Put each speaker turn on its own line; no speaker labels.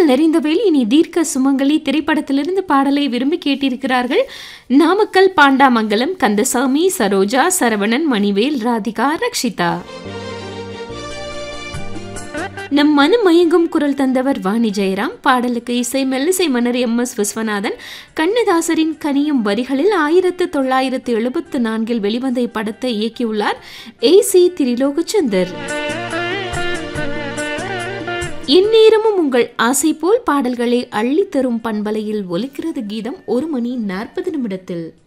காதல் நிறைந்தவேல் இனி தீர்க்க சுமங்கலி திரைப்படத்திலிருந்து பாடலை விரும்பி கேட்டிருக்கிறார்கள் நாமக்கல் பாண்டாமங்கலம் கந்தசாமி சரோஜா சரவணன் மணிவேல் ராதிகா ரக்ஷிதா நம் மனம் மயங்கும் குரல் தந்தவர் வாணி ஜெயராம் பாடலுக்கு இசை மெல்லிசை மன்னர் எம் எஸ் விஸ்வநாதன் கண்ணதாசரின் கனியும் வரிகளில் ஆயிரத்து தொள்ளாயிரத்து எழுபத்து நான்கில் வெளிவந்த இப்படத்தை இயக்கியுள்ளார் ஏ சி திரிலோகச்சந்தர் இந்நேரமும் உங்கள் ஆசை போல் பாடல்களை அள்ளித்தரும் பண்பலையில் ஒலிக்கிறது கீதம் ஒரு மணி நாற்பது நிமிடத்தில்